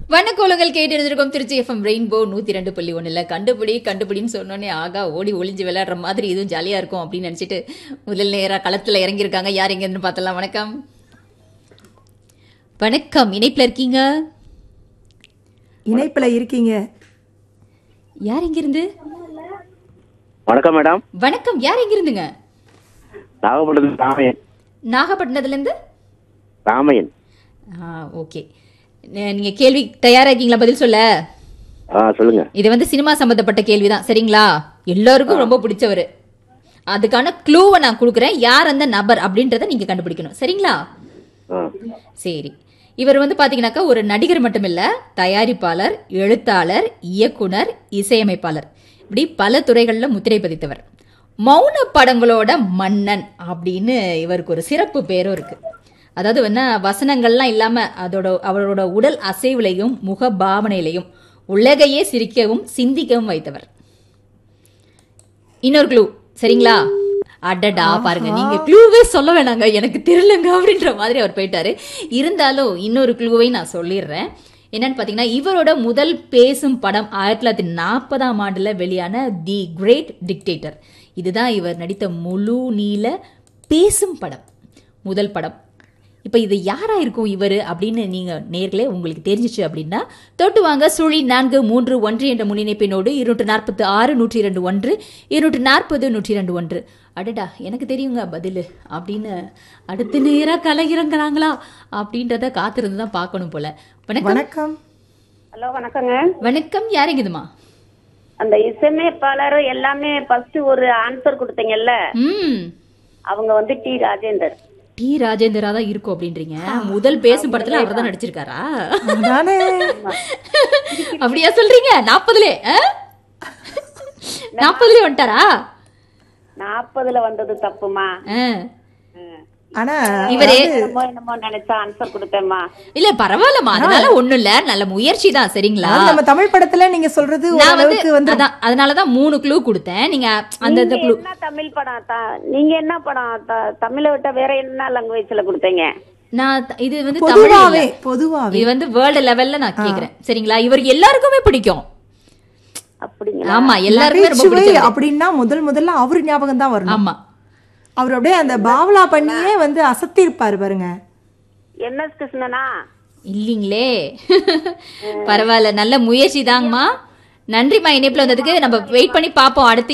வண்ணக்கோலங்கள் கேட்டு இருந்திருக்கோம் Trichy FM rainbow நூத்தி ரெண்டு புள்ளி ஒண்ணுல கண்டுபிடி கண்டுபிடின்னு சொன்னோன்னே ஆகா ஓடி ஒளிஞ்சு விளையாடுற மாதிரி இதுவும் ஜாலியா இருக்கும் அப்படின்னு நினைச்சிட்டு முதல் நேரா களத்துல இறங்கியிருக்காங்க யார் எங்கன்னு பார்த்தலாம் வணக்கம் வணக்கம் இணைப்புல இருக்கீங்க இணைப்புல இருக்கீங்க யார் எங்கிருந்து வணக்கம் மேடம் வணக்கம் யார் எங்கிருந்துங்க நாகப்பட்டினம் ராமையன் நாகப்பட்டினத்துல இருந்து ராமையன் ஆ ஓகே நீங்க கேள்வி தயாரா இருக்கீங்களா பதில் சொல்ல ஆ சொல்லுங்க இது வந்து சினிமா சம்பந்தப்பட்ட கேள்விதான் சரிங்களா எல்லாருக்கும் ரொம்ப பிடிச்சவர் அதுக்கான க்ளூவை நான் கொடுக்குறேன் யார் அந்த நபர் அப்படின்றத நீங்க கண்டுபிடிக்கணும் சரிங்களா ஆ சரி இவர் வந்து பாத்தீங்கன்னாக்கா ஒரு நடிகர் மட்டும் இல்ல தயாரிப்பாளர் எழுத்தாளர் இயக்குனர் இசையமைப்பாளர் இப்படி பல துறைகளில் முத்திரை பதித்தவர் மௌன படங்களோட மன்னன் அப்படின்னு இவருக்கு ஒரு சிறப்பு பேரும் இருக்கு அதாவது என்ன வசனங்கள்லாம் இல்லாம அதோட அவரோட உடல் அசைவுலையும் முக பாவனையிலையும் உலகையே சிரிக்கவும் சிந்திக்கவும் வைத்தவர் இன்னொரு க்ளூ சரிங்களா அடடா பாருங்க நீங்க க்ளூவே சொல்ல வேணாங்க எனக்கு தெரியலங்க அப்படின்ற மாதிரி அவர் போயிட்டாரு இருந்தாலும் இன்னொரு க்ளூவை நான் சொல்லிடுறேன் என்னன்னு பாத்தீங்கன்னா இவரோட முதல் பேசும் படம் ஆயிரத்தி தொள்ளாயிரத்தி நாற்பதாம் ஆண்டுல வெளியான தி கிரேட் டிக்டேட்டர் இதுதான் இவர் நடித்த முழு நீள பேசும் படம் முதல் படம் இப்போ இது யாரா இருக்கும் இவர் அப்படின்னு நீங்க நேர்களே உங்களுக்கு தெரிஞ்சிச்சு அப்படின்னா தொட்டு வாங்க சுழி நான்கு மூன்று ஒன்று என்ற முன்னிணைப்பினோடு இருநூற்று நாற்பத்தி ஆறு நூற்றி இரண்டு ஒன்று இருநூற்று நாற்பது நூற்றி இரண்டு ஒன்று அடடா எனக்கு தெரியுங்க பதில் அப்படின்னு அடுத்த நேரா கலைகிறங்கிறாங்களா அப்படின்றத காத்திருந்து தான் பார்க்கணும் போல வணக்கம் வணக்கம் ஹலோ வணக்கங்க வணக்கம் யாருங்குதுமா அந்த இசையமைப்பாளர் எல்லாமே ஃபர்ஸ்ட் ஒரு ஆன்சர் கொடுத்தீங்கல்ல ம் அவங்க வந்து டி ராஜேந்தர் டி ராஜேந்திரா தான் இருக்கும் அப்படின்றீங்க முதல் பேசும் படத்துல அவர் தான் நடிச்சிருக்காரா அதானே அப்படியா சொல்றீங்க நாற்பதுலே நாற்பதுலே வந்துட்டாரா நாற்பதுல வந்தது தப்புமா ஆ. ஆனா இவரே என்னமோ என்னமோ நினைச்சா ஆன்சர் கொடுத்தேம்மா இல்ல பரவாயில்லம்மா அதனால ஒண்ணும் இல்ல நல்ல முயற்சி தான் சரிங்களா அதாவது நம்ம தமிழ் படத்துல நீங்க சொல்றது நான் வந்து ஓரளவுக்கு வந்து அதான் அதனாலதான் மூணு க்ளூ கொடுத்தேன் நீங்க அந்த நீங்க க்ளூ என்ன தமிழ் படம் த- நீங்க என்ன படம் த- தமிழை விட்ட வேற என்ன லாங்குவேஜ்ல கொடுத்தீங்க நான் த- இது வந்து தமிழ் பொதுவாவே இல்ல. பொதுவாவே இது வந்து வேர்ல்டு லெவல்ல நான் கேக்குறேன் சரிங்களா இவருக்கு எல்லாருக்குமே பிடிக்கும் அப்படிங்களா ஆமா எல்லாருக்குமே ரொம்ப நகைச்சுவை பிடிச்சது அப்படின்னா முதல் முதல்ல அவர் ஞாபகம் தான் வரணும் ஆமா அவர் அப்படியே அந்த பாவலா பண்ணியே வந்து அசத்தி இருப்பாரு பாருங்க என் எஸ் கிருஷ்ணனா இல்லீங்களே பரவாயில்ல நல்ல முயற்சி தாங்கம்மா நன்றிம்மா இணைப்புல வந்ததுக்கு நம்ம வெயிட் பண்ணி பார்ப்போம் அடுத்து